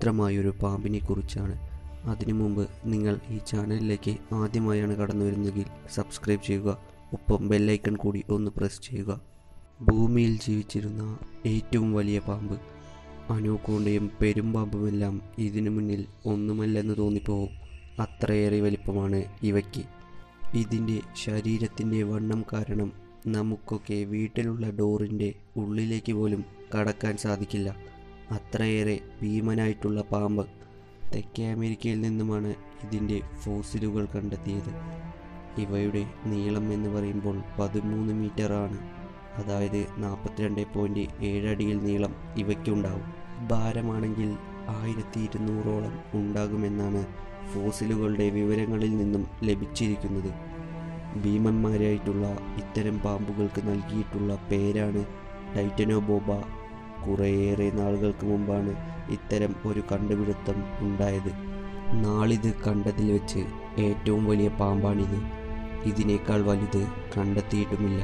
വിചിത്രമായൊരു പാമ്പിനെ കുറിച്ചാണ് അതിനു മുമ്പ് നിങ്ങൾ ഈ ചാനലിലേക്ക് ആദ്യമായാണ് കടന്നു വരുന്നതെങ്കിൽ സബ്സ്ക്രൈബ് ചെയ്യുക ഒപ്പം ബെല്ലൈക്കൺ കൂടി ഒന്ന് പ്രസ് ചെയ്യുക ഭൂമിയിൽ ജീവിച്ചിരുന്ന ഏറ്റവും വലിയ പാമ്പ് അനൂക്കോണ്ടയും പെരുമ്പാമ്പുമെല്ലാം ഇതിനു മുന്നിൽ ഒന്നുമല്ലെന്ന് തോന്നിപ്പോവും അത്രയേറെ വലിപ്പമാണ് ഇവയ്ക്ക് ഇതിൻ്റെ ശരീരത്തിൻ്റെ വണ്ണം കാരണം നമുക്കൊക്കെ വീട്ടിലുള്ള ഡോറിൻ്റെ ഉള്ളിലേക്ക് പോലും കടക്കാൻ സാധിക്കില്ല അത്രയേറെ ഭീമനായിട്ടുള്ള പാമ്പ് തെക്കേ അമേരിക്കയിൽ നിന്നുമാണ് ഇതിൻ്റെ ഫോസിലുകൾ കണ്ടെത്തിയത് ഇവയുടെ നീളം എന്ന് പറയുമ്പോൾ പതിമൂന്ന് മീറ്ററാണ് അതായത് നാൽപ്പത്തിരണ്ട് പോയിൻറ്റ് ഏഴ് അടിയിൽ നീളം ഇവയ്ക്കുണ്ടാവും ഭാരമാണെങ്കിൽ ആയിരത്തി ഇരുന്നൂറോളം ഉണ്ടാകുമെന്നാണ് ഫോസിലുകളുടെ വിവരങ്ങളിൽ നിന്നും ലഭിച്ചിരിക്കുന്നത് ഭീമന്മാരായിട്ടുള്ള ഇത്തരം പാമ്പുകൾക്ക് നൽകിയിട്ടുള്ള പേരാണ് ടൈറ്റനോബോബ കുറേയേറെ നാളുകൾക്ക് മുമ്പാണ് ഇത്തരം ഒരു കണ്ടുപിടുത്തം ഉണ്ടായത് നാളിത് കണ്ടതിൽ വെച്ച് ഏറ്റവും വലിയ പാമ്പാണിത് ഇതിനേക്കാൾ വലുത് കണ്ടെത്തിയിട്ടുമില്ല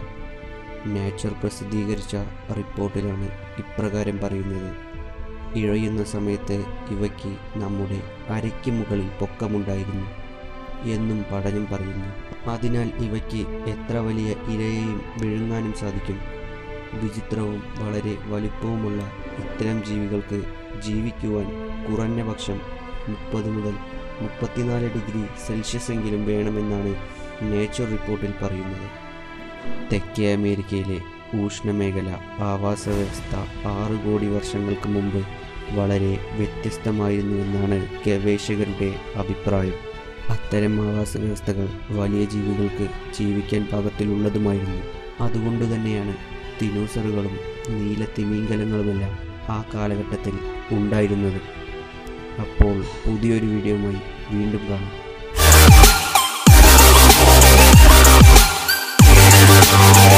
നേച്ചർ പ്രസിദ്ധീകരിച്ച റിപ്പോർട്ടിലാണ് ഇപ്രകാരം പറയുന്നത് ഇഴയുന്ന സമയത്ത് ഇവയ്ക്ക് നമ്മുടെ അരയ്ക്ക് മുകളിൽ പൊക്കമുണ്ടായിരുന്നു എന്നും പഠനം പറയുന്നു അതിനാൽ ഇവയ്ക്ക് എത്ര വലിയ ഇരയെയും വിഴുങ്ങാനും സാധിക്കും വിചിത്രവും വളരെ വലുപ്പവുമുള്ള ഇത്തരം ജീവികൾക്ക് ജീവിക്കുവാൻ കുറഞ്ഞ പക്ഷം മുപ്പത് മുതൽ മുപ്പത്തിനാല് ഡിഗ്രി സെൽഷ്യസ് എങ്കിലും വേണമെന്നാണ് നേച്ചർ റിപ്പോർട്ടിൽ പറയുന്നത് തെക്കേ അമേരിക്കയിലെ ഉഷ്ണമേഖല ആവാസ വ്യവസ്ഥ ആറ് കോടി വർഷങ്ങൾക്ക് മുമ്പ് വളരെ വ്യത്യസ്തമായിരുന്നുവെന്നാണ് ഗവേഷകരുടെ അഭിപ്രായം അത്തരം ആവാസ വ്യവസ്ഥകൾ വലിയ ജീവികൾക്ക് ജീവിക്കാൻ പാകത്തിലുള്ളതുമായിരുന്നു അതുകൊണ്ട് തന്നെയാണ് ദിനോസറുകളും നീല തിമീങ്കലങ്ങളുമെല്ലാം ആ കാലഘട്ടത്തിൽ ഉണ്ടായിരുന്നത് അപ്പോൾ പുതിയൊരു വീഡിയോയുമായി വീണ്ടും കാണാം